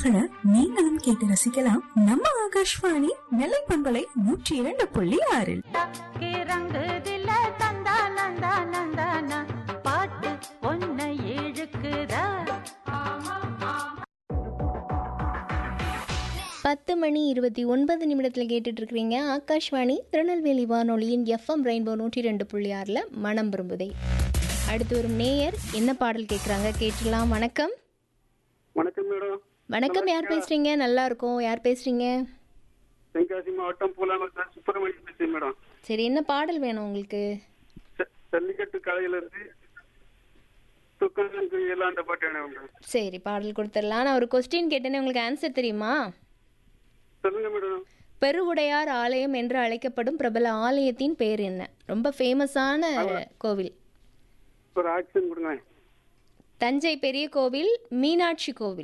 பாடல்களை நீங்களும் கேட்டு ரசிக்கலாம் நம்ம ஆகாஷ்வாணி நெல்லை பண்பலை நூற்றி இரண்டு புள்ளி ஆறில் தக்கி ரங்குதில தந்தா நந்தா நந்தானா பாட்டு ஒன்ன இழுக்குதா பத்து மணி இருபத்தி ஒன்பது நிமிடத்தில் கேட்டுட்டு இருக்கிறீங்க ஆகாஷ்வாணி திருநெல்வேலி வானொலியின் எஃப்எம் ரெயின்போ நூற்றி ரெண்டு புள்ளி ஆறில் மனம் விரும்புதை அடுத்து வரும் நேயர் என்ன பாடல் கேட்குறாங்க கேட்டுடலாம் வணக்கம் வணக்கம் மேடம் வணக்கம் யார் பேசுறீங்க நல்லா இருக்கோம் யார் பேசுறீங்க தென்காசி மாவட்டம் பூலாமத்தா சுப்பிரமணியம் பேசுறேன் மேடம் சரி என்ன பாடல் வேணும் உங்களுக்கு ஜ- ஜல்லிக்கட்டு கலையில இருந்து துக்கங்களுக்கு ஏழாண்ட பாட்டு வேணும் மேடம் சரி பாடல் கொடுத்துடலாம் நான் ஒரு கொஸ்டின் கேட்டேனே உங்களுக்கு ஆன்சர் தெரியுமா சொல்லுங்க மேடம் பெருவுடையார் ஆலயம் என்று அழைக்கப்படும் பிரபல ஆலயத்தின் பேர் என்ன ரொம்ப ஃபேமஸான கோவில் ஒரு ஆக்ஷன் கொடுங்க தஞ்சை பெரிய கோவில் மீனாட்சி கோவில்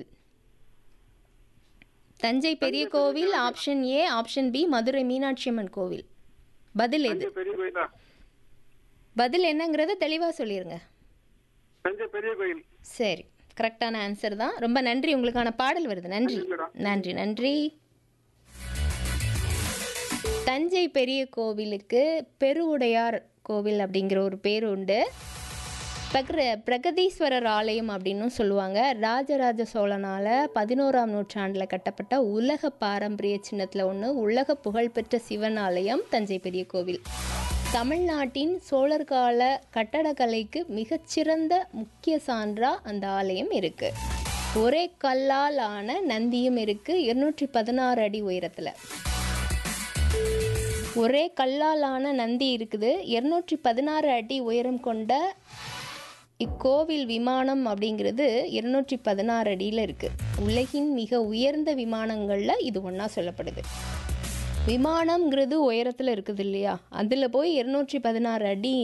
தஞ்சை பெரிய கோவில் option A option B Madurai Meenakshi Amman கோவில் பதில் எது தஞ்சை பெரிய கோயிலா பதில் என்னங்கிறத தெளிவாக சொல்லிடுங்க தஞ்சை பெரிய கோயில் சரி கரெக்டான ஆன்சர் தான் ரொம்ப நன்றி உங்களுக்கான பாடல் வருது நன்றி நன்றி நன்றி தஞ்சை பெரிய கோவிலுக்கு பெருவுடையார் கோவில் அப்படிங்கிற ஒரு பேர் உண்டு பிரகர பிரகதீஸ்வரர் ஆலயம் அப்படின்னும் சொல்லுவாங்க ராஜராஜ சோழனால் பதினோராம் நூற்றாண்டில் கட்டப்பட்ட உலக பாரம்பரிய சின்னத்தில் ஒன்று உலக புகழ்பெற்ற சிவன் ஆலயம் தஞ்சை பெரிய கோவில் தமிழ்நாட்டின் சோழர் கால கட்டடக்கலைக்கு மிகச்சிறந்த முக்கிய சான்றா அந்த ஆலயம் இருக்கு ஒரே கல்லால் ஆன நந்தியும் இருக்கு இருநூற்றி பதினாறு அடி உயரத்தில் ஒரே கல்லால் ஆன நந்தி இருக்குது இருநூற்றி பதினாறு அடி உயரம் கொண்ட இக்கோவில் விமானம் அப்படிங்கிறது இருநூற்றி பதினாறு அடியில் இருக்குது உலகின் மிக உயர்ந்த விமானங்களில் இது ஒன்றா சொல்லப்படுது விமானம்ங்கிறது உயரத்தில் இருக்குது இல்லையா அதில் போய் இருநூற்றி பதினாறு அடி